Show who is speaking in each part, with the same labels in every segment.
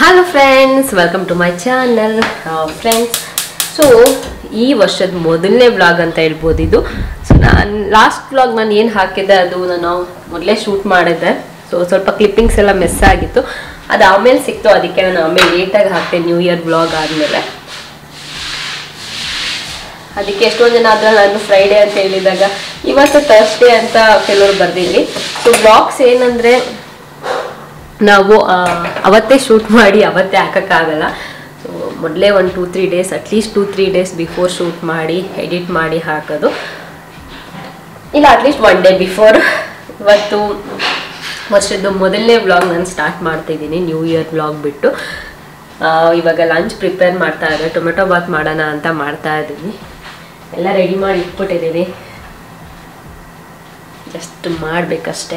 Speaker 1: Hello friends welcome to my channel friends so ಈ ವರ್ಷದ ಮೊದಲನೇ ವ್ಲಾಗ್ ಅಂತ ಹೇಳ್ಬೋದು ಇದು ಸೊ ನಾನು ಲಾಸ್ಟ್ ವ್ಲಾಗ್ ನಾನು ಏನು ಹಾಕಿದ್ದೆ ಅದು ನಾನು ಮೊದಲೇ ಶೂಟ್ ಮಾಡಿದ್ದೆ ಸೊ ಸ್ವಲ್ಪ ಕ್ಲಿಪ್ಪಿಂಗ್ಸ್ ಎಲ್ಲ ಮಿಸ್ ಆಗಿತ್ತು ಅದು ಆಮೇಲೆ ಸಿಕ್ತು ಅದಕ್ಕೆ ನಾನು ಆಮೇಲೆ ಲೇಟಾಗಿ ಹಾಕ್ತೆ ನ್ಯೂ ಇಯರ್ ವ್ಲಾಗ್ ಆದಮೇಲೆ ಅದಕ್ಕೆ ಎಷ್ಟೊಂದು ಜನ ಅದ್ರಲ್ಲಿ ನಾನು ಫ್ರೈಡೇ ಅಂತ ಹೇಳಿದಾಗ ಇವತ್ತು ಥರ್ಸ್ಡೇ ಅಂತ ಕೆಲವರು ಬರ್ದಿದ್ವಿ ಸೊ ಬ್ಲಾಗ್ಸ್ ಏನಂದರೆ ನಾವು ಆ, ಅವತ್ತೇ ಶೂಟ್ ಮಾಡಿ ಅವತ್ತೇ ಹಾಕೋಕ್ಕಾಗಲ್ಲ ಸೊ ಮೊದಲೇ ಒಂದು two three days at least two three days before shoot ಮಾಡಿ ಎಡಿಟ್ ಮಾಡಿ ಹಾಕೋದು ಇಲ್ಲ ಅಟ್ಲೀಸ್ಟ್ ಒನ್ ಡೇ ಬಿಫೋರ್ ಇವತ್ತು ವರ್ಷದ್ದು ಮೊದಲನೇ ವ್ಲಾಗ್ ನಾನು ಸ್ಟಾರ್ಟ್ ಮಾಡ್ತಿದ್ದೀನಿ ನ್ಯೂ ಇಯರ್ ವ್ಲಾಗ್ ಬಿಟ್ಟು ಆ, ಇವಾಗ ಲಂಚ್ ಪ್ರಿಪೇರ್ ಮಾಡ್ತಾ ಇದ್ದೆ ಟೊಮೆಟೊ ಬಾತ್ ಮಾಡೋಣ ಅಂತ ಮಾಡ್ತಾ ಇದ್ದೀನಿ ಎಲ್ಲ ರೆಡಿ ಮಾಡಿ ಇಟ್ಬಿಟ್ಟಿದ್ದೀನಿ ಜಸ್ಟ್ ಮಾಡಬೇಕಷ್ಟೇ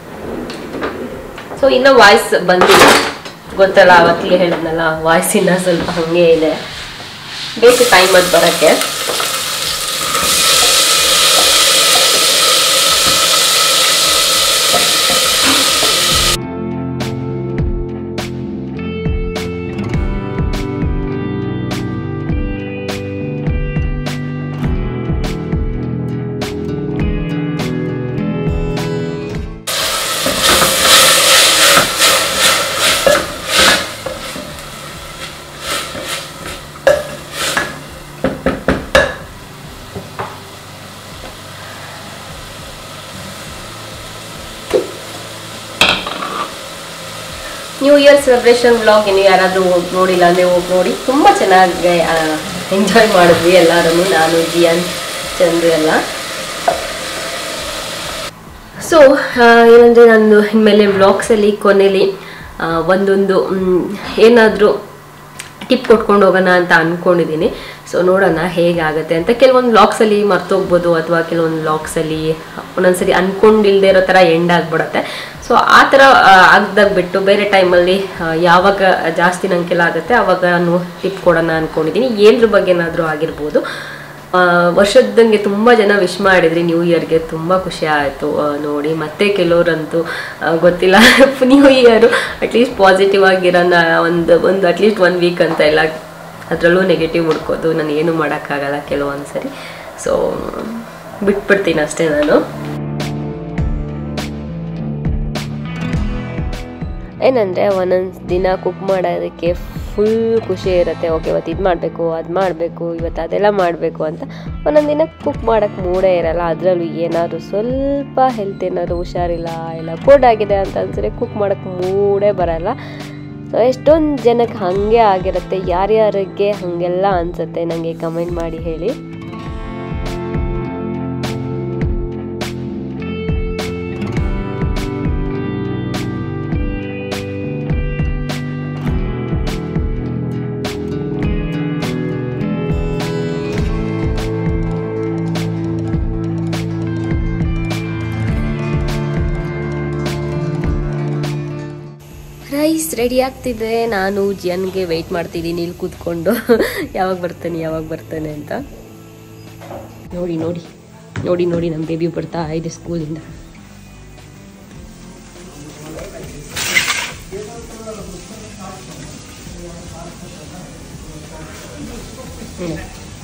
Speaker 1: ಸೊ ಇನ್ನೂ ವಾಯ್ಸ್ ಬಂದಿಲ್ಲ ಗೊತ್ತಲ್ಲ ಅವತ್ತಿಗೆ ಹೇಳಿದ್ನಲ್ಲ ವಾಯ್ಸ್ ಇನ್ನ ಸ್ವಲ್ಪ ಹಂಗೆ ಇದೆ ಬೇಕು ಟೈಮ್ ಅದು ಬರೋಕ್ಕೆ ನ್ಯೂ ಇಯರ್ ಸೆಲೆಬ್ರೇಷನ್ ವ್ಲಾಗ್ ಇನ್ನು ಯಾರಾದರೂ ಹೋಗಿ ನೋಡಿಲ್ಲ ಅಂದರೆ ಹೋಗಿ ನೋಡಿ ತುಂಬ ಚೆನ್ನಾಗಿ ಎಂಜಾಯ್ ಮಾಡಿದ್ವಿ ಎಲ್ಲರೂ ನಾನು ಜಿಯಾನ್ ಚಂದ್ರು ಎಲ್ಲ ಸೊ ಏನಂದರೆ ನಾನು ಇನ್ಮೇಲೆ ವ್ಲಾಗ್ಸಲ್ಲಿ ಕೊನೆಯಲ್ಲಿ ಆ, ಒಂದೊಂದು ಏನಾದರೂ ಟಿಪ್ ಕೊಟ್ಕೊಂಡು ಹೋಗೋಣ ಅಂತ ಅಂದ್ಕೊಂಡಿದ್ದೀನಿ ಸೊ ನೋಡೋಣ ಹೇಗಾಗುತ್ತೆ ಅಂತ ಕೆಲವೊಂದು ವ್ಲಾಗ್ಸಲ್ಲಿ ಮರ್ತೋಗ್ಬೋದು ಅಥವಾ ಕೆಲವೊಂದು ವ್ಲಾಗ್ಸಲ್ಲಿ ಒಂದೊಂದ್ಸರಿ ಅನ್ಕೊಂಡಿಲ್ದೇ ಇರೋ ಥರ ಎಂಡ್ ಆಗಿಬಿಡುತ್ತೆ ಸೊ ಆ ಥರ ಆಗ್ದಾಗ ಬಿಟ್ಟು ಬೇರೆ ಟೈಮಲ್ಲಿ ಯಾವಾಗ ಜಾಸ್ತಿ ನಂಗೆಲ್ಲ ಆಗುತ್ತೆ ಆವಾಗ ನಾನು ಟಿಪ್ ಕೊಡೋಣ ಅಂದ್ಕೊಂಡಿದ್ದೀನಿ ಏನ್ರ ಬಗ್ಗೆ ಏನಾದರೂ ಆಗಿರ್ಬೋದು ಆ, ವರ್ಷದಂಗೆ ತುಂಬ ಜನ ವಿಶ್ ಮಾಡಿದ್ರಿ ನ್ಯೂ ಇಯರ್ಗೆ ತುಂಬ ಖುಷಿ ಆಯಿತು ನೋಡಿ ಮತ್ತೆ ಕೆಲವರಂತೂ ಆ, ಗೊತ್ತಿಲ್ಲ ನ್ಯೂ ಇಯರು ಅಟ್ಲೀಸ್ಟ್ ಪಾಸಿಟಿವ್ ಆಗಿರೋಣ ಒಂದು ಒಂದು ಅಟ್ಲೀಸ್ಟ್ ಒನ್ ವೀಕ್ ಅಂತ ಇಲ್ಲ ಅದರಲ್ಲೂ ನೆಗೆಟಿವ್ ಹುಡ್ಕೋದು ನಾನು ಏನು ಮಾಡೋಕ್ಕಾಗಲ್ಲ ಕೆಲವೊಂದು ಸರಿ ಸೊ ಬಿಟ್ಬಿಡ್ತೀನಿ ಅಷ್ಟೇ ನಾನು ಏನಂದರೆ ಒಂದೊಂದು ದಿನ ಕುಕ್ ಮಾಡೋದಕ್ಕೆ ಫುಲ್ ಖುಷಿ ಇರುತ್ತೆ ಓಕೆ ಇವತ್ತು ಇದು ಮಾಡಬೇಕು ಅದು ಮಾಡಬೇಕು ಇವತ್ತು ಅದೆಲ್ಲ ಮಾಡಬೇಕು ಅಂತ ಒಂದೊಂದು ದಿನ ಕುಕ್ ಮಾಡೋಕ್ಕೆ ಮೂಡೇ ಇರಲ್ಲ ಅದರಲ್ಲೂ ಏನಾದರೂ ಸ್ವಲ್ಪ ಹೆಲ್ತ್ ಏನಾದರೂ ಹುಷಾರಿಲ್ಲ ಇಲ್ಲ ಕೋಲ್ಡ್ ಆಗಿದೆ ಅಂತ ಅನ್ಸಿದ್ರೆ ಕುಕ್ ಮಾಡೋಕ್ಕೆ ಮೂಡೇ ಬರಲ್ಲ ಸೊ ಎಷ್ಟೊಂದು ಜನಕ್ಕೆ ಹಾಗೆ ಆಗಿರುತ್ತೆ ಯಾರ್ಯಾರಿಗೆ ಹಾಗೆಲ್ಲ ಅನಿಸುತ್ತೆ ನನಗೆ ಕಮೆಂಟ್ ಮಾಡಿ ಹೇಳಿ ರೈಸ್ ರೆಡಿ ಆಗ್ತಿದೆ ನಾನು ಜಿಯನ್ಗೆ ವೆಯ್ಟ್ ಮಾಡ್ತಿದ್ದೀನಿ ಇಲ್ಲಿ ಕೂತ್ಕೊಂಡು ಯಾವಾಗ ಬರ್ತಾನೆ ಯಾವಾಗ ಬರ್ತಾನೆ ಅಂತ ನೋಡಿ ನೋಡಿ ನೋಡಿ ನೋಡಿ ನಮ್ಮ ಬೇಬಿ ಬರ್ತಾ ಇದೆ ಸ್ಕೂಲಿಂದ ಹ್ಮ್.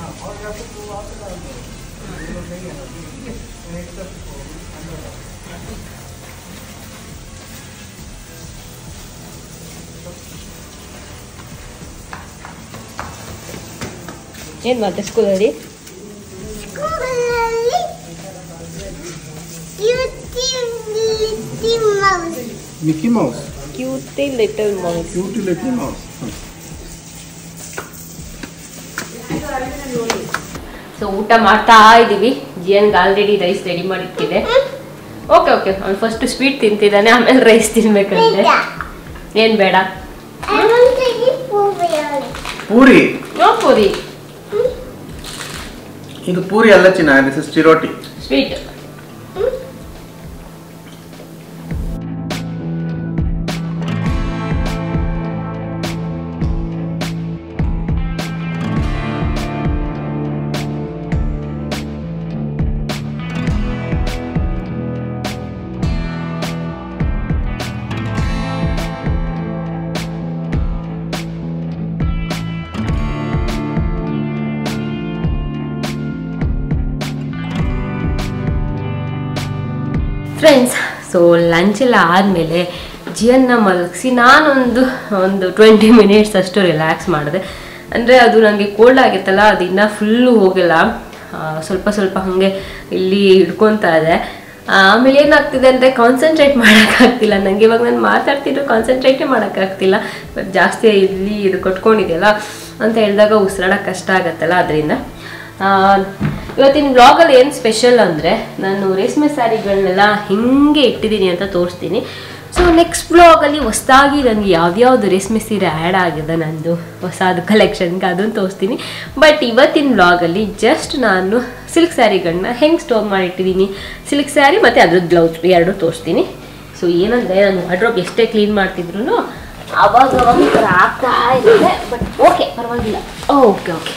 Speaker 1: ಏನ್ ಮಾಡ್ತೆ ಸ್ಕೂಲಲ್ಲಿ
Speaker 2: ಸ್ಕೂಲಲ್ಲಿ cutie little mouse
Speaker 3: Mickey mouse
Speaker 1: cutie little mouse
Speaker 3: cutie little mouse
Speaker 1: so ಊಟ ಮಾಡ್ತಾ ಇದ್ದೀವಿ ಜಿಯನ್ಗೆ ಆಲ್ರೆಡಿ ರೈಸ್ ರೆಡಿ ಮಾಡಿಟ್ಟಿದೆ ಓಕೆ ಓಕೆ ಅವ್ನು ಫಸ್ಟ್ ಸ್ವೀಟ್ ತಿಂತಿದ್ದಾನೆ ಆಮೇಲೆ ರೈಸ್ ತಿನ್ಬೇಕಂತೆ ಏನ್ ಬೇಡ
Speaker 2: I want to eat poobeoli.
Speaker 3: Puri
Speaker 1: no puri
Speaker 3: ಇದು ಪೂರಿ ಅಲ್ಲ ಚಿನ್ನ this is chiroti
Speaker 1: sweet friends so lunch ಎಲ್ಲ ಆದಮೇಲೆ ಜಿಯನ್ನ ಮಲಗಿಸಿ ನಾನೊಂದು ಒಂದು ಟ್ವೆಂಟಿ ಮಿನಿಟ್ಸ್ ಅಷ್ಟು ರಿಲ್ಯಾಕ್ಸ್ ಮಾಡಿದೆ ಅಂದರೆ ಅದು ನನಗೆ ಕೋಲ್ಡ್ ಆಗಿತ್ತಲ್ಲ ಅದು ಇನ್ನೂ ಫುಲ್ಲು ಹೋಗಿಲ್ಲ ಆ, ಸ್ವಲ್ಪ ಸ್ವಲ್ಪ ಹಾಗೆ ಇಲ್ಲಿ ಹಿಡ್ಕೊತಾ ಇದೆ ಆಮೇಲೆ ಏನಾಗ್ತಿದೆ ಅಂದರೆ ಕಾನ್ಸಂಟ್ರೇಟ್ ಮಾಡೋಕ್ಕಾಗ್ತಿಲ್ಲ ನನಗೆ ಇವಾಗ ನಾನು ಮಾತಾಡ್ತಿದ್ರು ಕಾನ್ಸಂಟ್ರೇಟೇ ಮಾಡೋಕ್ಕಾಗ್ತಿಲ್ಲ ಬಟ್ ಜಾಸ್ತಿ ಇಲ್ಲಿ ಇದು ಕೊಟ್ಕೊಂಡಿದೆಯಲ್ಲ ಅಂತ ಹೇಳಿದಾಗ ಉಸಿರಾಡೋಕೆ ಕಷ್ಟ ಆಗತ್ತಲ್ಲ ಅದರಿಂದ ಇವತ್ತಿನ ಬ್ಲಾಗಲ್ಲಿ ಏನು ಸ್ಪೆಷಲ್ ಅಂದರೆ ನಾನು ರೇಷ್ಮೆ ಸ್ಯಾರಿಗಳನ್ನೆಲ್ಲ ಹಿಂಗೆ ಇಟ್ಟಿದ್ದೀನಿ ಅಂತ ತೋರಿಸ್ತೀನಿ ಸೊ ನೆಕ್ಸ್ಟ್ ಬ್ಲಾಗಲ್ಲಿ ಹೊಸದಾಗಿ ನನಗೆ ಯಾವ್ಯಾವ್ದು ರೇಷ್ಮೆ ಸೀರೆ ಆ್ಯಡ್ ಆಗಿದೆ ನಂದು ಹೊಸದು ಕಲೆಕ್ಷನ್ಗೆ ಅದನ್ನು ತೋರಿಸ್ತೀನಿ ಬಟ್ ಇವತ್ತಿನ ಬ್ಲಾಗಲ್ಲಿ ಜಸ್ಟ್ ನಾನು ಸಿಲ್ಕ್ ಸ್ಯಾರಿಗಳನ್ನ ಹೆಂಗೆ ಸ್ಟೋರ್ ಮಾಡಿಟ್ಟಿದ್ದೀನಿ ಸಿಲ್ಕ್ ಸ್ಯಾರಿ ಮತ್ತು ಅದ್ರದ್ದು ಬ್ಲೌಸ್ ಎರಡು ತೋರಿಸ್ತೀನಿ ಸೊ ಏನಂದರೆ ನಾನು ವಾರ್ಡ್ರೋಬ್ ಎಷ್ಟೇ ಕ್ಲೀನ್ ಮಾಡ್ತಿದ್ರು ಅವಾಗ ಅವಾಗ ಈ ಥರ ಆಗ್ತಾ ಇರುತ್ತೆ ಬಟ್ ಓಕೆ ಪರವಾಗಿಲ್ಲ ಓಕೆ ಓಕೆ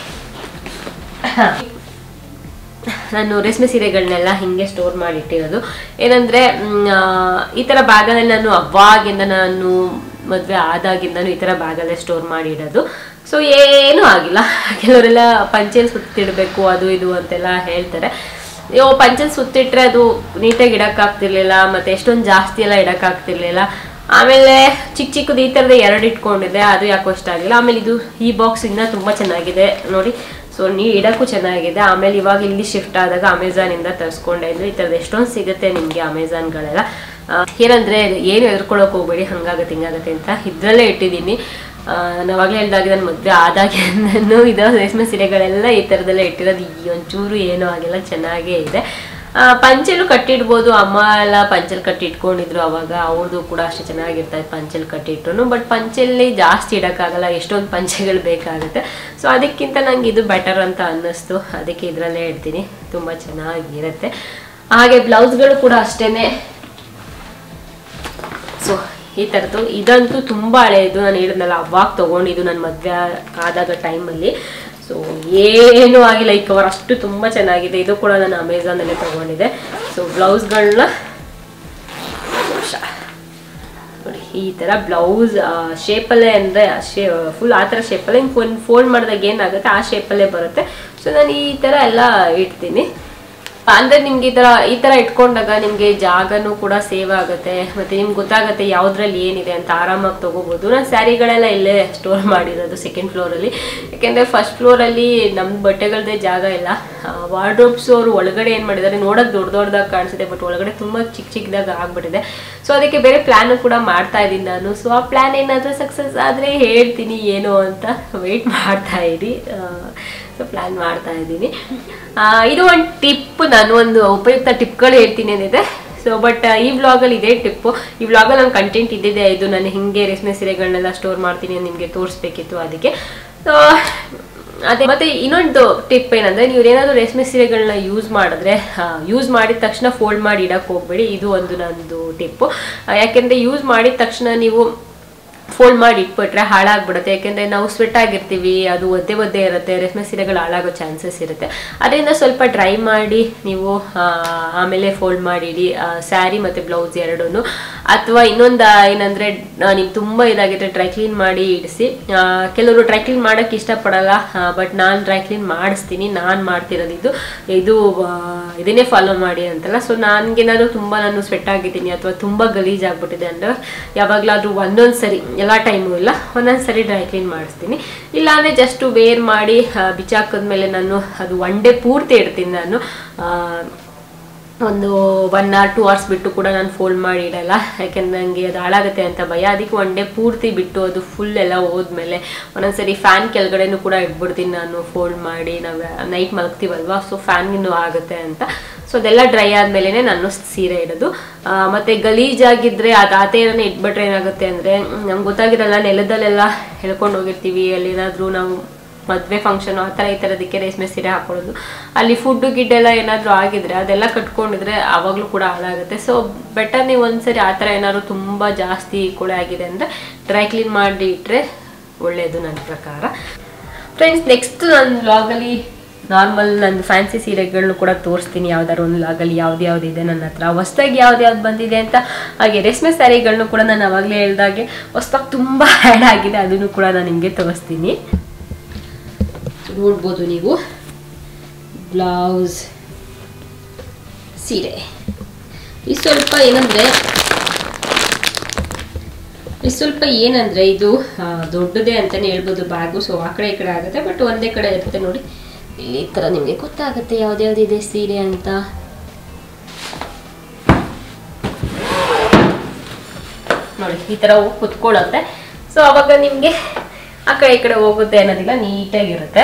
Speaker 1: ನಾನು ರೇಷ್ಮೆ ಸೀರೆಗಳನ್ನೆಲ್ಲ ಹಿಂಗೆ ಸ್ಟೋರ್ ಮಾಡಿಟ್ಟಿರೋದು ಏನಂದರೆ ಈ ಥರ ಬ್ಯಾಗಲ್ಲಿ ನಾನು ಅವಾಗಿಂದ ನಾನು ಮದುವೆ ಆದಾಗಿಂದನೂ ಈ ಥರ ಬ್ಯಾಗಲ್ಲೇ ಸ್ಟೋರ್ ಮಾಡಿ ಇಡೋದು ಸೊ ಏನೂ ಆಗಿಲ್ಲ ಕೆಲವರೆಲ್ಲ ಪಂಚೆಲ್ ಸುತ್ತಿಡಬೇಕು ಅದು ಇದು ಅಂತೆಲ್ಲ ಹೇಳ್ತಾರೆ ಅಯ್ಯೋ ಪಂಚೆಲ್ ಸುತ್ತಿಟ್ರೆ ಅದು ನೀಟಾಗಿ ಇಡೋಕ್ಕಾಗ್ತಿರ್ಲಿಲ್ಲ ಮತ್ತು ಎಷ್ಟೊಂದು ಜಾಸ್ತಿ ಎಲ್ಲ ಇಡೋಕ್ಕಾಗ್ತಿರ್ಲಿಲ್ಲ ಆಮೇಲೆ ಚಿಕ್ಕ ಚಿಕ್ಕದು ಈ ಥರದ ಎರಡು ಇಟ್ಕೊಂಡಿದ್ದೆ ಅದು ಯಾಕೋ ಇಷ್ಟ ಆಗಿಲ್ಲ ಆಮೇಲೆ ಇದು ಈ ಬಾಕ್ಸ್ ಇನ್ನೂ ತುಂಬ ಚೆನ್ನಾಗಿದೆ ನೋಡಿ ಸೊ ನೀ ಇಡಕ್ಕೂ ಚೆನ್ನಾಗಿದೆ ಆಮೇಲೆ ಇವಾಗ ಇಲ್ಲಿ ಶಿಫ್ಟ್ ಆದಾಗ ಅಮೆಝಾನಿಂದ ತರಿಸ್ಕೊಂಡೆ ಇದು ಈ ಥರದ್ದು ಎಷ್ಟೊಂದು ಸಿಗುತ್ತೆ ನಿಮಗೆ ಅಮೆಝಾನ್ಗಳೆಲ್ಲ ಆ, ಏನಂದ್ರೆ ಏನು ಎದ್ಕೊಳಕ್ ಹೋಗ್ಬೇಡಿ ಹಂಗಾಗತ್ತೆ ಹಿಂಗಾಗತ್ತೆ ಅಂತ ಇದ್ರಲ್ಲೇ ಇಟ್ಟಿದ್ದೀನಿ ನಾವಾಗಲೇ ಹೇಳ್ದಾಗೆ ನನ್ನ ಮದುವೆ ಆದಾಗೆ ನಾನು ಇದು ರೇಷ್ಮೆ ಸೀರೆಗಳೆಲ್ಲ ಈ ಥರದಲ್ಲೇ ಇಟ್ಟಿರೋದು ಈ ಒಂಚೂರು ಏನೂ ಆಗಿಲ್ಲ ಚೆನ್ನಾಗೇ ಇದೆ ಆ, ಪಂಚೆಲು ಕಟ್ಟಿಡ್ಬೋದು ಅಮ್ಮ ಎಲ್ಲ ಪಂಚೆಲ್ ಕಟ್ಟಿಟ್ಕೊಂಡಿದ್ರು ಅವಾಗ ಅವ್ರದ್ದು ಕೂಡ ಅಷ್ಟೇ ಚೆನ್ನಾಗಿರ್ತದೆ ಪಂಚೆಲ್ ಕಟ್ಟಿಟ್ರು ಬಟ್ ಪಂಚೆಲ್ಲಿ ಜಾಸ್ತಿ ಇಡೋಕ್ಕಾಗಲ್ಲ ಎಷ್ಟೊಂದು ಪಂಚೆಗಳು ಬೇಕಾಗುತ್ತೆ ಸೊ ಅದಕ್ಕಿಂತ ನಂಗೆ ಇದು ಬೆಟರ್ ಅಂತ ಅನ್ನಿಸ್ತು ಅದಕ್ಕೆ ಇದರಲ್ಲೇ ಇಡ್ತೀನಿ ತುಂಬ ಚೆನ್ನಾಗಿರುತ್ತೆ ಹಾಗೆ ಬ್ಲೌಸ್ಗಳು ಕೂಡ ಅಷ್ಟೇನೆ ಸೊ ಈ ಥರದ್ದು ಇದಂತೂ ತುಂಬ ಹಳೆಯದು ನಾನು ಹೇಳಿದ್ನಲ್ಲ ಅವಾಗ ತೊಗೊಂಡಿದ್ದು ನನ್ನ ಮದುವೆ ಆದಾಗ ಟೈಮಲ್ಲಿ ಸೊ ಏನೂ ಆಗಿಲ್ಲ ಈ ಕವರ್ ಅಷ್ಟು ತುಂಬ ಚೆನ್ನಾಗಿದೆ ಇದು ಕೂಡ ನಾನು ಅಮೆಝಾನಲ್ಲೇ ತೊಗೊಂಡಿದ್ದೆ ಸೊ ಬ್ಲೌಸ್ಗಳನ್ನ ನೋಡಿ ಈ ಥರ ಬ್ಲೌಸ್ ಶೇಪಲ್ಲೇ ಅಂದರೆ ಶೇ ಫುಲ್ ಆ ಥರ ಶೇಪಲ್ಲೇ ಹಿಂಗೆ ಒಂದು ಫೋಲ್ಡ್ ಮಾಡಿದಾಗ ಏನಾಗುತ್ತೆ ಆ ಶೇಪಲ್ಲೇ ಬರುತ್ತೆ ಸೊ ನಾನು ಈ ಥರ ಎಲ್ಲ ಇಡ್ತೀನಿ ಅಂದ್ರೆ ನಿಮ್ಗೆ ಈ ತರ ಈ ತರ ಇಟ್ಕೊಂಡಾಗ ನಿಮ್ಗೆ ಜಾಗನೂ ಕೂಡ ಸೇವ್ ಆಗುತ್ತೆ ಮತ್ತೆ ನಿಮ್ಗೆ ಗೊತ್ತಾಗುತ್ತೆ ಯಾವ್ದ್ರಲ್ಲಿ ಏನಿದೆ ಅಂತ ಆರಾಮಾಗಿ ತಗೋಬಹುದು ನಾನು ಸ್ಯಾರಿಗಳೆಲ್ಲ ಇಲ್ಲೇ ಸ್ಟೋರ್ ಮಾಡಿರೋದು ಸೆಕೆಂಡ್ ಫ್ಲೋರ್ ಅಲ್ಲಿ ಯಾಕೆಂದ್ರೆ ಫಸ್ಟ್ ಫ್ಲೋರ್ ಅಲ್ಲಿ ನಮ್ ಬಟ್ಟೆಗಳದ್ದೇ ಜಾಗ ಇಲ್ಲ ವಾರ್ಡ್ರೋಬ್ಸ್ ಅವರು ಒಳಗಡೆ ಏನ್ ಮಾಡಿದ್ದಾರೆ ನೋಡಕ್ ದೊಡ್ಡ ದೊಡ್ಡದಾಗಿ ಕಾಣಿಸುತ್ತೆ ಬಟ್ ಒಳಗಡೆ ತುಂಬಾ ಚಿಕ್ಕ ಚಿಕ್ಕದಾಗ ಆಗ್ಬಿಟ್ಟಿದೆ ಸೊ ಅದಕ್ಕೆ ಬೇರೆ ಪ್ಲಾನ್ ಕೂಡ ಮಾಡ್ತಾ ಇದ್ದೀನಿ ನಾನು ಸೊ ಆ ಪ್ಲಾನ್ ಏನಾದ್ರೂ ಸಕ್ಸಸ್ ಆದ್ರೆ ಹೇಳ್ತೀನಿ ಏನು ಅಂತ ವೆಯ್ಟ್ ಮಾಡ್ತಾ ಇರಿ ಸೊ ಪ್ಲಾನ್ ಮಾಡ್ತಾ ಇದ್ದೀನಿ ಆ, ಇದು ಒಂದು ಟಿಪ್ ನಾನು ಒಂದು ಉಪಯುಕ್ತ ಟಿಪ್ಗಳು ಹೇಳ್ತೀನಿ ಏನಿದೆ ಸೊ ಬಟ್ ಈ ವ್ಲಾಗಲ್ಲಿ ಇದೇ ಟಿಪ್ಪು ಈ ವ್ಲಾಗಲ್ಲಿ ನನ್ನ ಕಂಟೆಂಟ್ ಇದ್ದಿದೆ ಇದು ನಾನು ಹಿಂಗೆ ರೇಷ್ಮೆ ಸೀರೆಗಳನ್ನೆಲ್ಲ ಸ್ಟೋರ್ ಮಾಡ್ತೀನಿ ಅಂತ ನಿಮಗೆ ತೋರಿಸ್ಬೇಕಿತ್ತು ಅದಕ್ಕೆ ಸೊ ಅದೇ ಮತ್ತೆ ಇನ್ನೊಂದು ಟಿಪ್ ಏನಂದ್ರೆ ನೀವು ಏನಾದರೂ ರೇಷ್ಮೆ ಸೀರೆಗಳನ್ನ ಯೂಸ್ ಮಾಡಿದ್ರೆ ಯೂಸ್ ಮಾಡಿದ ತಕ್ಷಣ ಫೋಲ್ಡ್ ಮಾಡಿ ಇಡಕ್ಕೆ ಹೋಗ್ಬೇಡಿ ಇದು ಒಂದು ನಂದು ಟಿಪ್ಪು ಯಾಕೆಂದ್ರೆ ಯೂಸ್ ಮಾಡಿದ ತಕ್ಷಣ ನೀವು ಫೋಲ್ಡ್ ಮಾಡಿ ಇಟ್ಬಿಟ್ರೆ ಹಾಳಾಗ್ಬಿಡುತ್ತೆ ಯಾಕೆಂದ್ರೆ ನಾವು ಸ್ವೆಟ್ ಆಗಿರ್ತೀವಿ ಅದು ಒದ್ದೆ ಒದ್ದೆ ಇರುತ್ತೆ ರೇಷ್ಮೆ ಸೀರೆಗಳು ಹಾಳಾಗೋ ಚಾನ್ಸಸ್ ಇರುತ್ತೆ ಅದರಿಂದ ಸ್ವಲ್ಪ ಡ್ರೈ ಮಾಡಿ ನೀವು ಆ, ಆಮೇಲೆ ಫೋಲ್ಡ್ ಮಾಡಿ ಇಡಿ ಸ್ಯಾರಿ ಮತ್ತು ಬ್ಲೌಸ್ ಎರಡೂ ಅಥವಾ ಇನ್ನೊಂದು ಏನಂದರೆ ನಿಮ್ಗೆ ತುಂಬ ಇದಾಗಿದ್ರೆ ಡ್ರೈ ಕ್ಲೀನ್ ಮಾಡಿ ಇಡಿಸಿ ಆ, ಕೆಲವರು ಡ್ರೈ ಕ್ಲೀನ್ ಮಾಡೋಕ್ಕೆ ಇಷ್ಟಪಡಲ್ಲ ಬಟ್ ನಾನು ಡ್ರೈ ಕ್ಲೀನ್ ಮಾಡಿಸ್ತೀನಿ ನಾನು ಮಾಡ್ತಿರೋದು ಇದು ಇದು ಆ, ಇದನ್ನೇ ಫಾಲೋ ಮಾಡಿ ಅಂತಲ್ಲ ಸೊ ನನಗೇನಾದ್ರು ತುಂಬ ನಾನು ಸ್ವೆಟ್ ಆಗಿದ್ದೀನಿ ಅಥವಾ ತುಂಬ ಗಲೀಜ್ ಆಗ್ಬಿಟ್ಟಿದೆ ಅಂದರೆ ಯಾವಾಗಲಾದ್ರೂ ಒಂದೊಂದು ಸರಿ ಎಲ್ಲ ಟೈಮು ಇಲ್ಲ ಒಂದೊಂದು ಸರಿ ಡ್ರೈ ಕ್ಲೀನ್ ಮಾಡಿಸ್ತೀನಿ ಇಲ್ಲಾಂದರೆ ಜಸ್ಟ್ ವೇರ್ ಮಾಡಿ ಬಿಚ್ಚಾಕಿದ್ಮೇಲೆ ನಾನು ಅದು ಒನ್ ಡೇ ಪೂರ್ತಿ ಇಡ್ತೀನಿ ನಾನು ಆ, ಒಂದು ಒನ್ ಅವರ್ ಟೂ ಅವರ್ಸ್ ಬಿಟ್ಟು ಕೂಡ ನಾನು ಫೋಲ್ಡ್ ಮಾಡಿ ಇಡಲ್ಲ ಯಾಕೆಂದ್ರೆ ನನಗೆ ಅದು ಹಾಳಾಗುತ್ತೆ ಅಂತ ಭಯ ಅದಕ್ಕೆ ಒನ್ ಡೇ ಪೂರ್ತಿ ಬಿಟ್ಟು ಅದು ಫುಲ್ ಎಲ್ಲ ಹೋದ್ಮೇಲೆ ಒಂದೊಂದ್ಸರಿ ಫ್ಯಾನ್ ಕೆಳಗಡೆನೂ ಕೂಡ ಇಟ್ಬಿಡ್ತೀನಿ ನಾನು ಫೋಲ್ಡ್ ಮಾಡಿ ನಾವು ನೈಟ್ ಮಲಗ್ತೀವಲ್ವಾ ಸೊ ಫ್ಯಾನ್ಗಿನ್ನೂ ಆಗುತ್ತೆ ಅಂತ ಸೊ ಅದೆಲ್ಲ ಡ್ರೈ ಆದಮೇಲೆ ನಾನು ಸೀರೆ ಇಡೋದು ಆ, ಮತ್ತೆ ಗಲೀಜಾಗಿದ್ರೆ ಅದು ಆ ಥರನೇ ಇಟ್ಬಿಟ್ರೆ ಏನಾಗುತ್ತೆ ಅಂದರೆ ನಮ್ಗೆ ಗೊತ್ತಾಗಿರಲ್ಲ ನೆಲದಲ್ಲೆಲ್ಲ ಎಳ್ಕೊಂಡು ಹೋಗಿರ್ತೀವಿ ಅಲ್ಲಿ ಏನಾದರೂ ನಾವು ಮದುವೆ ಫಂಕ್ಷನ್ ಆ ಥರ ಈ ಥರದಕ್ಕೆ ರೇಷ್ಮೆ ಸೀರೆ ಹಾಕೊಳ್ಳೋದು ಅಲ್ಲಿ ಫುಡ್ಡು ಗಿಡ್ಡೆಲ್ಲ ಏನಾದರೂ ಆಗಿದ್ರೆ ಅದೆಲ್ಲ ಕಟ್ಕೊಂಡಿದ್ರೆ ಆವಾಗಲೂ ಕೂಡ ಹಾಳಾಗುತ್ತೆ ಸೊ ಬೆಟರ್ ನೀವು ಒಂದ್ಸರಿ ಆ ಥರ ಏನಾದ್ರು ತುಂಬ ಜಾಸ್ತಿ ಕೊಳೆ ಆಗಿದೆ ಅಂದರೆ ಡ್ರೈ ಕ್ಲೀನ್ ಮಾಡಿ ಇಟ್ಟರೆ ಒಳ್ಳೆಯದು ನನ್ನ ಪ್ರಕಾರ ಫ್ರೆಂಡ್ಸ್ ನೆಕ್ಸ್ಟ್ ನನ್ನ ವ್ಲಾಗಲ್ಲಿ ನಾರ್ಮಲ್ ನನ್ನ ಫ್ಯಾನ್ಸಿ ಸೀರೆಗಳನ್ನೂ ಕೂಡ ತೋರಿಸ್ತೀನಿ ಯಾವ್ದಾದ್ರು ಒಂದು ಲಾಗಲ್ಲಿ ಯಾವ್ದು ಯಾವ್ದು ಇದೆ ನನ್ನ ಹತ್ರ ಹೊಸ್ದಾಗಿ ಯಾವ್ದು ಯಾವ್ದು ಬಂದಿದೆ ಅಂತ ಹಾಗೆ ರೇಷ್ಮೆ ಸ್ಯಾರಿಗಳನ್ನೂ ಕೂಡ ನಾನು ಅವಾಗಲೇ ಹೇಳ್ದಾಗೆ ಹೊಸ್ದಾಗಿ ತುಂಬ ಆ್ಯಡ್ ಆಗಿದೆ ಅದನ್ನು ಕೂಡ ನಾನು ನಿಮಗೆ ತೋರಿಸ್ತೀನಿ ನೋಡ್ಬೋದು ನೀವು ಬ್ಲೌಸ್ ಸೀರೆ ಇದು ಸ್ವಲ್ಪ ಏನಂದ್ರೆ ಇದು ಸ್ವಲ್ಪ ಏನಂದ್ರೆ ಇದು ಆ, ದೊಡ್ಡದೇ ಅಂತಾನೆ ಹೇಳ್ಬೋದು ಬ್ಯಾಗು ಸೊ ಆ ಕಡೆ ಈ ಕಡೆ ಆಗುತ್ತೆ ಬಟ್ ಒಂದೇ ಕಡೆ ಇರುತ್ತೆ ನೋಡಿ ಇಲ್ಲಿ ಈ ಥರ ನಿಮಗೆ ಗೊತ್ತಾಗುತ್ತೆ ಯಾವ್ದ್ಯಾವ್ದಿದೆ ಸೀರೆ ಅಂತ ನೋಡಿ ಈ ಥರ ಹೋಗಿ ಕುತ್ಕೊಳ್ಳುತ್ತೆ ಸೊ ಅವಾಗ ನಿಮಗೆ ಆ ಕಡೆ ಈ ಕಡೆ ಹೋಗುತ್ತೆ ಅನ್ನೋದಿಲ್ಲ ನೀಟಾಗಿರುತ್ತೆ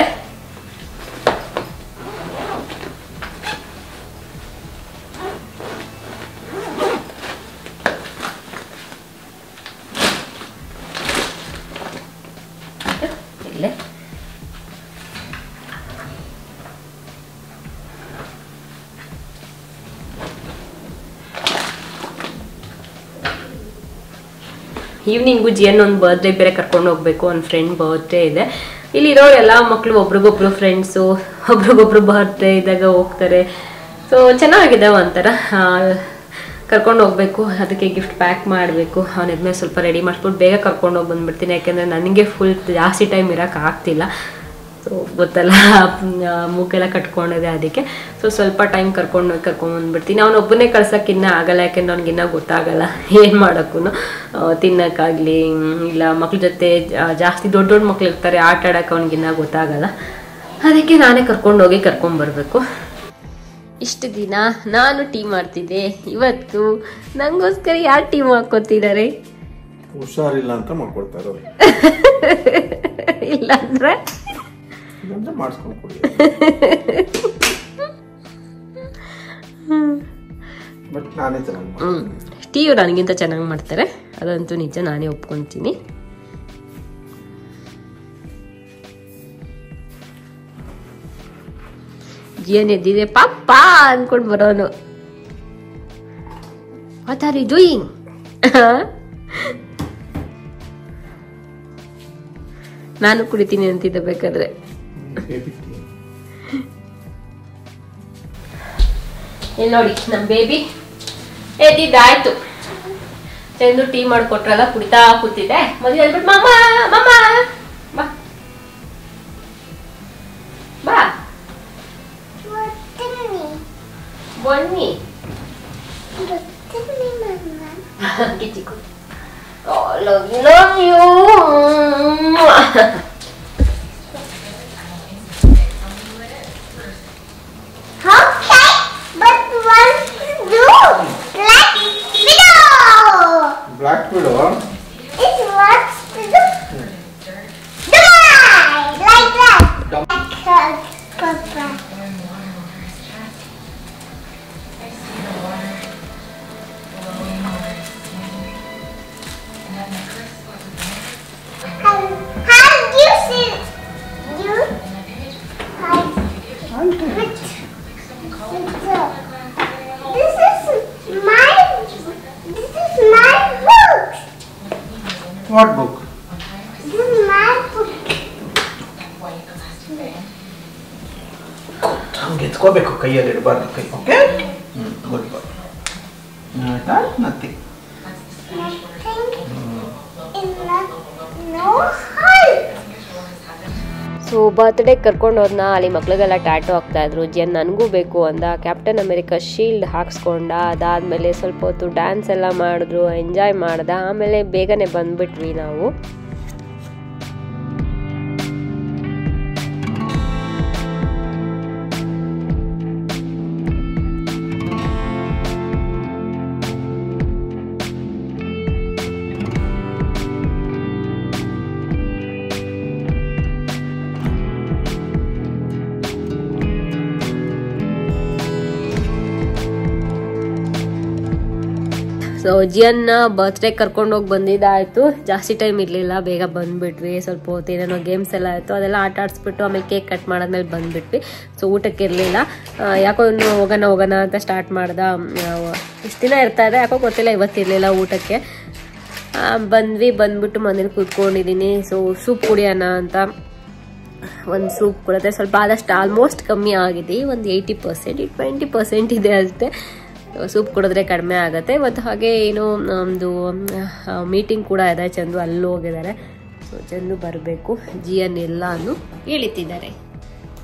Speaker 1: ಇಲ್ಲೇ ಈವ್ನಿಂಗು ಜಿಯನ್ ಒಂದು ಬರ್ತ್ಡೇ ಬೇರೆ ಕರ್ಕೊಂಡು ಹೋಗ್ಬೇಕು ಒಂದು ಫ್ರೆಂಡ್ ಬರ್ತ್ಡೇ ಇದೆ ಇಲ್ಲಿರೋ ಎಲ್ಲ ಮಕ್ಕಳು ಒಬ್ರಿಗೊಬ್ರು ಫ್ರೆಂಡ್ಸು ಒಬ್ರಿಗೊಬ್ರು ಬರ್ತ್ಡೇ ಇದ್ದಾಗ ಹೋಗ್ತಾರೆ ಸೊ ಚೆನ್ನಾಗಿದೆ ಒಂಥರ ಕರ್ಕೊಂಡು ಹೋಗ್ಬೇಕು ಅದಕ್ಕೆ ಗಿಫ್ಟ್ ಪ್ಯಾಕ್ ಮಾಡಬೇಕು ಅವನಿದ್ಮೇಲೆ ಸ್ವಲ್ಪ ರೆಡಿ ಮಾಡಿಸ್ಬಿಟ್ಟು ಬೇಗ ಕರ್ಕೊಂಡು ಹೋಗಿ ಬಂದ್ಬಿಡ್ತೀನಿ ಯಾಕೆಂದರೆ ನನಗೆ ಫುಲ್ ಜಾಸ್ತಿ ಟೈಮ್ ಇರೋಕೆ ಆಗ್ತಿಲ್ಲ ಸೊ ಗೊತ್ತಲ್ಲ ಆ, ಮೂಗೆಲ್ಲ ಕಟ್ಕೊಂಡಿದೆ ಅದಕ್ಕೆ ಸೊ ಸ್ವಲ್ಪ ಟೈಮ್ ಕರ್ಕೊಂಡು ಹೋಗಿ ಕರ್ಕೊಂಡು ಬಂದ್ಬಿಡ್ತೀನಿ ಅವನೊಬ್ಬನೇ ಕಳ್ಸೋಕ್ಕಿನ್ನ ಆಗಲ್ಲ ಯಾಕೆಂದ್ರೆ ಅವ್ನಿಗಿನ್ನ ಗೊತ್ತಾಗಲ್ಲ ಏನು ಮಾಡೋಕ್ಕೂ ತಿನ್ನೋಕ್ಕಾಗಲಿ ಇಲ್ಲ ಮಕ್ಳ ಜೊತೆ ಜಾ- ಜಾಸ್ತಿ ದೊಡ್ಡ ದೊಡ್ಡ ಮಕ್ಳು ಇರ್ತಾರೆ ಆಟ ಆಡೋಕೆ ಅವ್ನಿಗಿನ್ನ ಗೊತ್ತಾಗಲ್ಲ ಅದಕ್ಕೆ ನಾನೇ ಕರ್ಕೊಂಡು ಹೋಗಿ ಕರ್ಕೊಂಬರ್ಬೇಕು ಇಷ್ಟು ದಿನ ನಾನು ಟೀ ಮಾಡ್ತಿದ್ದೆ ಇವತ್ತು ನನಗೋಸ್ಕರ ಯಾರು ಟೀ ಮಾಡ್ಕೊತಿದ್ದಾರೆ
Speaker 3: ಹುಷಾರಿಲ್ಲ ಅಂತ ಮಾಡ್ಕೊಡ್ತಾ ಇರೋದು
Speaker 1: ಇಲ್ಲಾಂದ್ರೆ
Speaker 3: ಇದಂದ್ರೆ ಮಾಡಿಸ್ಕೊಂಡು ಕೊಡಿ ಬಟ್ ನಾನೇ ಚೆನ್ನಾಗಿ
Speaker 1: ಹ್ಮ್ ಟೀಯು ನನಗಿಂತ ಚೆನ್ನಾಗಿ ಮಾಡ್ತಾರೆ ಅದಂತೂ ನಿಜ ನಾನೇ ಒಪ್ಕೊಂತೀನಿ ಏನ್ ಎದ್ದಿದೆ ಪಾಪ ಅನ್ಕೊಂಡು ಬರೋನು ವಾಟ್ ಆರ್ ಯು ಡೂಯಿಂಗ್ ನಾನು ಕುಡಿತೀನಿ ಅಂತಿದ್ದೆ ಬೇಕಾದ್ರೆ
Speaker 3: ಬೇಬಿ
Speaker 1: ಇಲ್ಲಿ ನೋಡಿ ನಮ್ಮ ಬೇಬಿ ಎದ್ದಿದ್ದಾಯ್ತು ಚಂದು ಟೀ ಮಾಡ್ಕೊಟ್ರಲ್ಲ ಕುಡಿತಾ ಕೂತಿದ್ದೆ ಮದುವೆ ಹೇಳ್ಬಿಟ್ಟು ಮಮ್ಮ ಮಮ್ಮ ಬಾ ಬಾ
Speaker 2: ಗೊತ್ತಿರಲಿ
Speaker 1: ಬನ್ನಿ
Speaker 2: ಗೊತ್ತಿರಲಿ ಮಮ್ಮ
Speaker 1: ಕಿಚಿಕು Oh, love you, love you.
Speaker 2: Okay, but one do black widow.
Speaker 3: Black ಬಿಡು
Speaker 2: It wants to do. Die like that.
Speaker 3: Dum-
Speaker 2: Like Papa. How, how do you see you? How, which, which, uh, this is my, this is my book.
Speaker 3: What book
Speaker 2: This is my book.
Speaker 3: ಹಂಗೆ ಎತ್ಕೋಬೇಕು ಕೈಯಲ್ಲಿ ಇಡಬಾರ್ದು ಕೈ okay ಹ್ಞೂ good bye ಆಯ್ತಾ nothing
Speaker 2: Nothing in the no height.
Speaker 1: So birthday ಕರ್ಕೊಂಡು ಹೋದ್ನ ಅಲ್ಲಿ ಮಕ್ಳಿಗೆಲ್ಲ tattoo ಹಾಕ್ತಾ ಇದ್ರು ಜನ್ ನನಗೂ ಬೇಕು ಅಂದ ಕ್ಯಾಪ್ಟನ್ ಅಮೆರಿಕ ಶೀಲ್ಡ್ ಹಾಕ್ಸ್ಕೊಂಡ ಅದಾದ್ಮೇಲೆ ಸ್ವಲ್ಪ ಹೊತ್ತು ಡ್ಯಾನ್ಸ್ ಎಲ್ಲ ಮಾಡಿದ್ರು ಎಂಜಾಯ್ ಮಾಡ್ದ ಆಮೇಲೆ ಬೇಗನೆ ಬಂದ್ಬಿಟ್ವಿ ನಾವು ಸೊ ಜಿಯನ್ನ ಬರ್ತ್ಡೇ ಕರ್ಕೊಂಡು ಹೋಗಿ ಬಂದಿದ್ದಾಯ್ತು ಜಾಸ್ತಿ ಟೈಮ್ ಇರಲಿಲ್ಲ ಬೇಗ ಬಂದ್ಬಿಟ್ವಿ ಸ್ವಲ್ಪ ಹೊತ್ತು ಏನೇನೋ ಗೇಮ್ಸ್ ಎಲ್ಲ ಆಯಿತು ಅದೆಲ್ಲ ಆಟ ಆಡಿಸ್ಬಿಟ್ಟು ಆಮೇಲೆ ಕೇಕ್ ಕಟ್ ಮಾಡಾದ್ಮೇಲೆ ಬಂದ್ಬಿಟ್ವಿ ಸೊ ಊಟಕ್ಕೆ ಇರಲಿಲ್ಲ ಯಾಕೋ ಇನ್ನು ಹೋಗೋಣ ಹೋಗೋಣ ಅಂತ ಸ್ಟಾರ್ಟ್ ಮಾಡ್ದ ಇಷ್ಟು ದಿನ ಇರ್ತಾ ಇದೆ ಯಾಕೋ ಗೊತ್ತಿಲ್ಲ ಇವತ್ತಿರಲಿಲ್ಲ ಊಟಕ್ಕೆ ಆ, ಬಂದ್ವಿ ಬಂದ್ಬಿಟ್ಟು ಮನೇಲಿ ಕೂತ್ಕೊಂಡಿದ್ದೀನಿ ಸೊ ಸೂಪ್ ಕುಡಿಯೋಣ ಅಂತ ಒಂದು ಸೂಪ್ ಕೊಡುತ್ತೆ ಸ್ವಲ್ಪ ಆದಷ್ಟು ಆಲ್ಮೋಸ್ಟ್ ಕಮ್ಮಿ ಆಗಿದೆ ಒಂದು ಏಯ್ಟಿ ಪರ್ಸೆಂಟ್ ಟ್ವೆಂಟಿ ಪರ್ಸೆಂಟ್ ಇದೆ ಅಷ್ಟೇ ಸೂಪ್ ಕುಡಿದ್ರೆ ಕಡಿಮೆ ಆಗುತ್ತೆ ಮತ್ತು ಹಾಗೆ ಏನು ಒಂದು ಮೀಟಿಂಗ್ ಕೂಡ ಇದೆ ಚಂದು ಅಲ್ಲಿ ಹೋಗಿದ್ದಾರೆ ಸೊ ಚಂದು ಬರಬೇಕು ಜಿಯನ್ ಎಲ್ಲಾನು ಇಳಿತಿದ್ದಾರೆ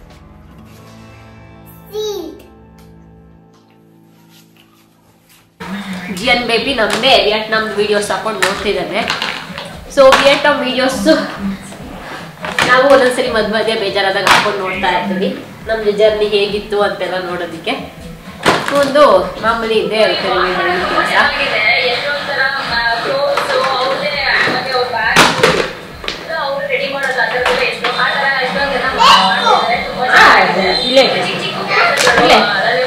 Speaker 2: Seed.
Speaker 1: ಜಿಯನ್ ಬೇಬಿ ನಮ್ಮದೇ ವಿಯಟ್ನಾಮ್ ವಿಡಿಯೋಸ್ ಹಾಕೊಂಡು ನೋಡ್ತಿದ್ದಾನೆ ಸೊ ವಿಯಟ್ನಾಮ್ ವಿಡಿಯೋಸ್ ನಾವು ಒಂದೊಂದ್ಸರಿ ಮಧ್ಯ ಮಧ್ಯೆ ಬೇಜಾರಾದಾಗ ಹಾಕೊಂಡು ನೋಡ್ತಾ ಇರ್ತೀವಿ ನಮ್ದು ಜರ್ನಿ ಹೇಗಿತ್ತು ಅಂತೆಲ್ಲ ನೋಡೋದಕ್ಕೆ ಒಂದು ಮಾಮೂಲಿ ಇದ್ದೇ ಇರುತ್ತೆ ಕೆಲಸ ಇಲ್ಲೇ ಇದೆ. ಇಲ್ಲೇ.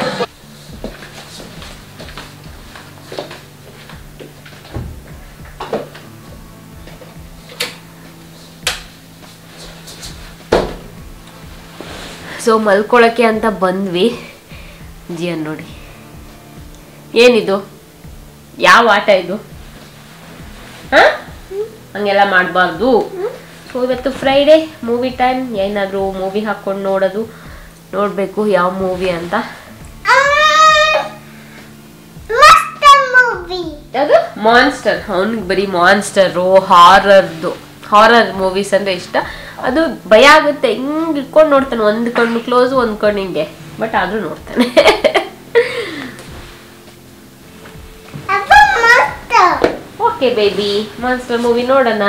Speaker 1: ಸೊ ಮಲ್ಕೊಳಕ್ಕೆ ಅಂತ ಬಂದ್ವಿ ಜಿಯನ್ ನೋಡಿ ಏನಿದು ಯಾವ ಆಟ ಇದು ಹಾ ಹಂಗೆಲ್ಲ ಮಾಡಬಾರ್ದು ಸೊ ಇವತ್ತು ಫ್ರೈಡೇ ಮೂವಿ ಟೈಮ್ ಏನಾದರೂ ಮೂವಿ ಹಾಕ್ಕೊಂಡು ನೋಡೋದು ನೋಡಬೇಕು ಯಾವ ಮೂವಿ ಅಂತ
Speaker 2: Master movie.
Speaker 1: ಅದು ಮಾನ್ಸ್ಟರ್ ಅವ್ನಿಗೆ ಬರೀ ಮಾನ್ಸ್ಟರು ಹಾರರ್ದು ಹಾರರ್ ಮೂವೀಸ್ ಅಂದ್ರೆ ಇಷ್ಟ ಅದು ಭಯ ಆಗುತ್ತೆ ಹಿಂಗ್ ಇಟ್ಕೊಂಡು ನೋಡ್ತಾನೆ ಒಂದ್ ಕಣ್ಣು ಕ್ಲೋಸ್ ಒಂದ್ ಕಣ್ಣು ಹಿಂಗೆ ಬಟ್ ಆದ್ರೂ ನೋಡ್ತಾನೆ
Speaker 2: Papa Master.
Speaker 1: Okay baby monster movie ನೋಡೋಣ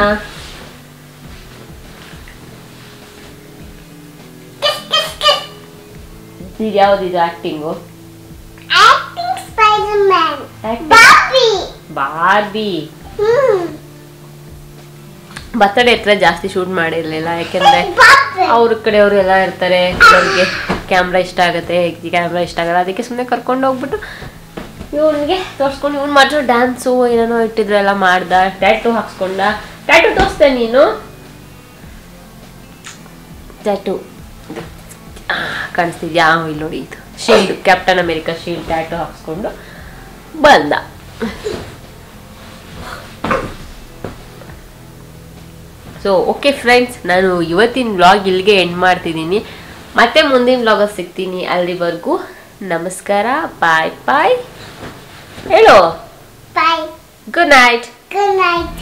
Speaker 1: ಇದು ಯಾವ್ದಿದು acting
Speaker 2: Acting Spider-Man.
Speaker 1: Acting.
Speaker 2: Barbie.
Speaker 1: Barbie
Speaker 2: Hmm.
Speaker 1: Birthday ಹತ್ರ ಜಾಸ್ತಿ ಶೂಟ್ ಮಾಡಿರ್ಲಿಲ್ಲ ಯಾಕೆಂದ್ರೆ
Speaker 2: Barbie.
Speaker 1: ಅವ್ರ ಕಡೆಯವರು ಎಲ್ಲ ಇರ್ತಾರೆ ಕೆಲವ್ರಿಗೆ ಕ್ಯಾಮ್ರಾ ಇಷ್ಟ ಆಗುತ್ತೆ ಕ್ಯಾಮ್ರಾ ಇಷ್ಟ ಆಗಲ್ಲ ಅದಕ್ಕೆ ಸುಮ್ಮನೆ ಕರ್ಕೊಂಡು ಹೋಗ್ಬಿಟ್ಟು ಇವನಿಗೆ ತೋರಿಸ್ಕೊಂಡು ಇವ್ನು ಮಾತ್ರ ಡ್ಯಾನ್ಸು ಏನೇನೋ ಇಟ್ಟಿದ್ರು ಎಲ್ಲ ಮಾಡ್ದ ಟ್ಯಾಟು ಹಾಕ್ಸ್ಕೊಂಡ ಟ್ಯಾಟು ತೋರಿಸ್ದೆ ನೀನು ಟ್ಯಾಟು ಕಾಣಿಸ್ತಿದ್ಯಾ ಆ, ಇಲ್ಲಿ ನೋಡಿ ಇದು shield captain America shield tattoo ಹಾಕ್ಸ್ಕೊಂಡು ಬಂದ ಸೊ ಓಕೆ ಫ್ರೆಂಡ್ಸ್ ನಾನು ಇವತ್ತಿನ ವ್ಲಾಗ್ ಇಲ್ಲಿಗೆ ಎಂಡ್ ಮಾಡ್ತಿದ್ದೀನಿ ಮತ್ತೆ ಮುಂದಿನ ವ್ಲಾಗಲ್ಲಿ ಸಿಗ್ತೀನಿ ಅಲ್ಲಿವರೆಗೂ ನಮಸ್ಕಾರ ಬಾಯ್ ಬಾಯ್ ಹೇಳು
Speaker 2: Bye.
Speaker 1: Good night
Speaker 2: Good night.